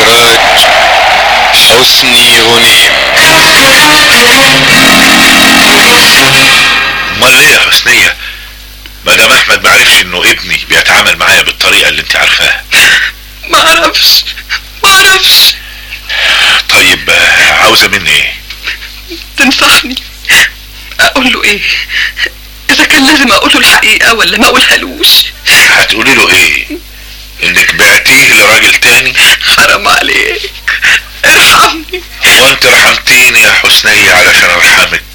إخراج حسني غنيم امال ايه يا حسنية مدام احمد معرفش انه ابني بيتعامل معايا بالطريقة اللي انت عارفاها ما اعرفش ما اعرفش طيب آه، عاوزة مني ايه تنصحني اقول له ايه اذا كان لازم اقول له الحقيقة ولا ما اقولهالوش هتقولي له ايه انك بعتيه لراجل تاني حرام عليك ارحمني وانت رحمتيني يا حسنية علشان ارحمك